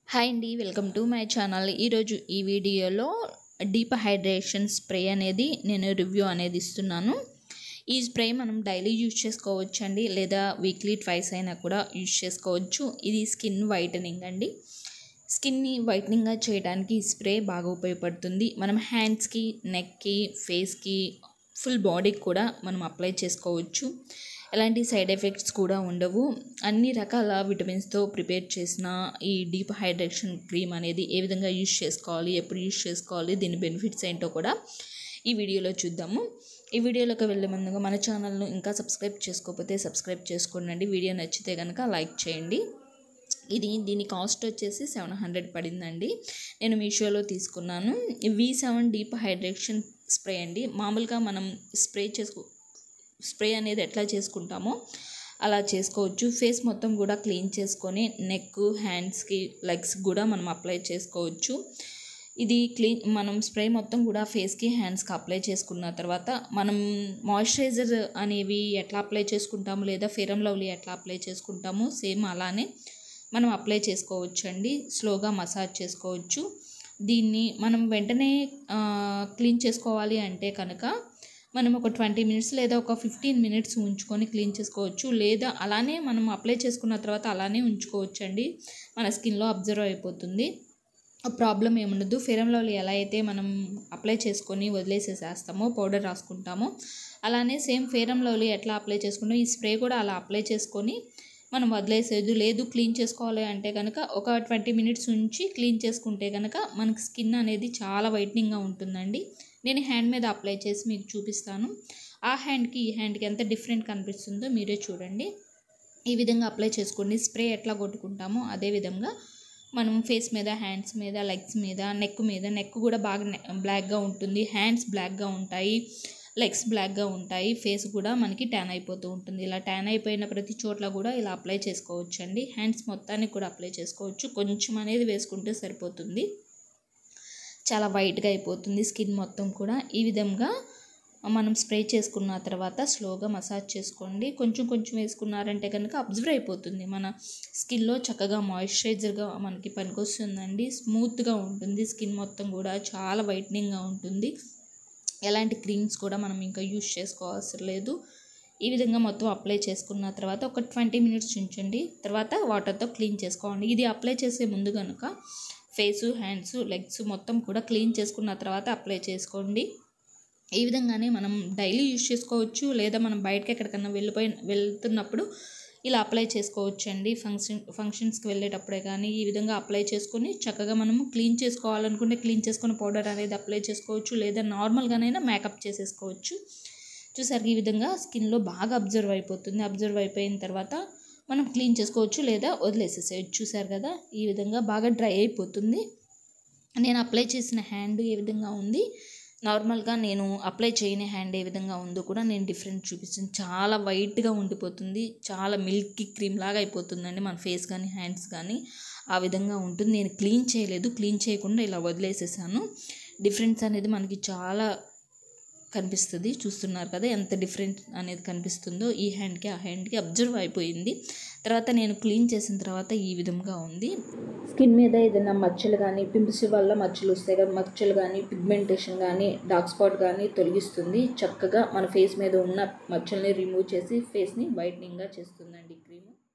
hi అండి welcome to my channel ఈరోజు ఈ వీడియోలో డీప్ హైడ్రేషన్ స్ప్రే అనేది నేను రివ్యూ అనేది ఇస్తున్నాను ఈ స్ప్రే మనం డైలీ యూజ్ చేసుకోవచ్చు అండి లేదా వీక్లీ ట్వైస్ అయినా కూడా యూజ్ చేసుకోవచ్చు ఇది స్కిన్ వైటనింగ్ అండి స్కిన్ని వైట్నింగ్గా చేయడానికి ఈ స్ప్రే బాగా ఉపయోగపడుతుంది మనం హ్యాండ్స్కి నెక్కి ఫేస్కి ఫుల్ బాడీకి కూడా మనం అప్లై చేసుకోవచ్చు ఎలాంటి సైడ్ ఎఫెక్ట్స్ కూడా ఉండవు అన్ని రకాల విటమిన్స్తో ప్రిపేర్ చేసిన ఈ డీప్ హైడ్రేషన్ క్రీమ్ అనేది ఏ విధంగా యూజ్ చేసుకోవాలి ఎప్పుడు యూజ్ చేసుకోవాలి దీని బెనిఫిట్స్ ఏంటో కూడా ఈ వీడియోలో చూద్దాము ఈ వీడియోలోకి వెళ్ళే ముందుగా మన ఛానల్ను ఇంకా సబ్స్క్రైబ్ చేసుకోకపోతే సబ్స్క్రైబ్ చేసుకోండి వీడియో నచ్చితే కనుక లైక్ చేయండి ఇది దీని కాస్ట్ వచ్చేసి సెవెన్ హండ్రెడ్ పడిందండి నేను మీషోలో తీసుకున్నాను V seven deep hydration spray అండి మామూలుగా మనం స్ప్రే చేసుకో స్ప్రే అనేది ఎట్లా చేసుకుంటామో అలా చేసుకోవచ్చు ఫేస్ మొత్తం కూడా క్లీన్ చేసుకొని నెక్ హ్యాండ్స్కి లెగ్స్ కూడా మనం అప్లై చేసుకోవచ్చు ఇది క్లీన్ మనం స్ప్రే మొత్తం కూడా ఫేస్కి హ్యాండ్స్కి అప్లై చేసుకున్న తర్వాత మనం మాయిశ్చరైజర్ అనేవి ఎట్లా అప్లై చేసుకుంటాము లేదా ఫెరమ్ లవ్లీ ఎట్లా అప్లై చేసుకుంటాము సేమ్ అలానే మనం అప్లై చేసుకోవచ్చు అండి స్లోగా మసాజ్ చేసుకోవచ్చు దీన్ని మనం వెంటనే క్లీన్ చేసుకోవాలి అంటే కనుక మనం ఒక ట్వంటీ మినిట్స్ లేదా ఒక ఫిఫ్టీన్ మినిట్స్ ఉంచుకొని క్లీన్ చేసుకోవచ్చు లేదా అలానే మనం అప్లై చేసుకున్న తర్వాత అలానే ఉంచుకోవచ్చు అండి మన స్కిన్లో అబ్జర్వ్ అయిపోతుంది ప్రాబ్లం ఏముండదు ఫెరమ్ లవ్లీ ఎలా అయితే మనం అప్లై చేసుకొని వదిలేసేసేస్తామో పౌడర్ రాసుకుంటామో అలానే సేమ్ ఫెరమ్ లవ్లీ ఎట్లా అప్లై చేసుకుంటామో ఈ స్ప్రే కూడా అలా అప్లై చేసుకొని మనం వదిలేసేది లేదు క్లీన్ చేసుకోవాలి అంటే కనుక ఒక ట్వంటీ మినిట్స్ ఉంచి క్లీన్ చేసుకుంటే కనుక మనకి స్కిన్ అనేది చాలా వైట్నింగ్గా ఉంటుందండి నేను హ్యాండ్ మీద అప్లై చేసి మీకు చూపిస్తాను ఆ హ్యాండ్కి ఈ హ్యాండ్కి ఎంత డిఫరెంట్ కనిపిస్తుందో మీరే చూడండి ఈ విధంగా అప్లై చేసుకోండి స్ప్రే ఎట్లా కొట్టుకుంటామో అదే విధంగా మనం ఫేస్ మీద హ్యాండ్స్ మీద లెగ్స్ మీద నెక్ మీద నెక్ కూడా బాగా బ్లాక్గా ఉంటుంది హ్యాండ్స్ బ్లాక్గా ఉంటాయి లెగ్స్ బ్లాక్గా ఉంటాయి ఫేస్ కూడా మనకి ట్యాన్ అయిపోతూ ఉంటుంది ఇలా ట్యాన్ అయిపోయిన ప్రతి చోట్ల కూడా ఇలా అప్లై చేసుకోవచ్చు అండి హ్యాండ్స్ మొత్తానికి కూడా అప్లై చేసుకోవచ్చు కొంచెం అనేది వేసుకుంటే సరిపోతుంది చాలా వైట్గా అయిపోతుంది స్కిన్ మొత్తం కూడా ఈ విధంగా మనం స్ప్రే చేసుకున్న తర్వాత స్లోగా మసాజ్ చేసుకోండి కొంచెం కొంచెం వేసుకున్నారంటే కనుక అబ్జర్వ్ అయిపోతుంది మన స్కిన్లో చక్కగా మాయిశ్చరైజర్గా మనకి పనికొస్తుందండి స్మూత్గా ఉంటుంది స్కిన్ మొత్తం కూడా చాలా వైట్నింగ్గా ఉంటుంది ఎలాంటి క్రీమ్స్ కూడా మనం ఇంకా యూజ్ చేసుకోవాల్సిన లేదు ఈ విధంగా మొత్తం అప్లై చేసుకున్న తర్వాత ఒక ట్వంటీ మినిట్స్ ఉంచండి తర్వాత వాటర్తో క్లీన్ చేసుకోండి ఇది అప్లై చేసే ముందు కనుక ఫేసు హ్యాండ్స్ లెగ్స్ మొత్తం కూడా క్లీన్ చేసుకున్న తర్వాత అప్లై చేసుకోండి ఈ విధంగానే మనం డైలీ యూజ్ చేసుకోవచ్చు లేదా మనం బయటకి ఎక్కడికన్నా వెళ్ళిపోయి వెళ్తున్నప్పుడు ఇలా అప్లై చేసుకోవచ్చు అండి ఫంక్షన్ ఫంక్షన్స్కి వెళ్ళేటప్పుడే కానీ ఈ విధంగా అప్లై చేసుకొని చక్కగా మనము క్లీన్ చేసుకోవాలనుకుంటే క్లీన్ చేసుకొని పౌడర్ అనేది అప్లై చేసుకోవచ్చు లేదా నార్మల్గానైనా మేకప్ చేసేసుకోవచ్చు చూసారు ఈ విధంగా స్కిన్లో బాగా అబ్జర్వ్ అయిపోతుంది అబ్జర్వ్ అయిపోయిన తర్వాత మనం క్లీన్ చేసుకోవచ్చు లేదా వదిలేసేసేయచ్చు చూసారు కదా ఈ విధంగా బాగా డ్రై అయిపోతుంది నేను అప్లై చేసిన హ్యాండ్ ఏ విధంగా ఉంది నార్మల్గా నేను అప్లై చేయని హ్యాండ్ ఏ విధంగా ఉందో కూడా నేను డిఫరెంట్ చూపిస్తాను చాలా వైట్గా ఉండిపోతుంది చాలా మిల్కీ క్రీమ్ లాగా అయిపోతుందండి మన ఫేస్ కానీ హ్యాండ్స్ కానీ ఆ విధంగా ఉంటుంది నేను క్లీన్ చేయలేదు క్లీన్ చేయకుండా ఇలా వదిలేసేసాను డిఫరెన్స్ అనేది మనకి చాలా కనిపిస్తుంది చూస్తున్నారు కదా ఎంత డిఫరెంట్ అనేది కనిపిస్తుందో ఈ హ్యాండ్కి ఆ హ్యాండ్కి అబ్జర్వ్ అయిపోయింది తర్వాత నేను క్లీన్ చేసిన తర్వాత ఈ విధంగా ఉంది స్కిన్ మీద ఏదైనా మచ్చలు కానీ పింపుల్స్ వల్ల మచ్చలు వస్తాయి కదా మచ్చలు కానీ పిగ్మెంటేషన్ కానీ డార్క్ స్పాట్ కానీ తొలగిస్తుంది చక్కగా మన ఫేస్ మీద ఉన్న మచ్చల్ని రిమూవ్ చేసి ఫేస్ని వైట్నింగ్గా చేస్తుందండి క్రీమ్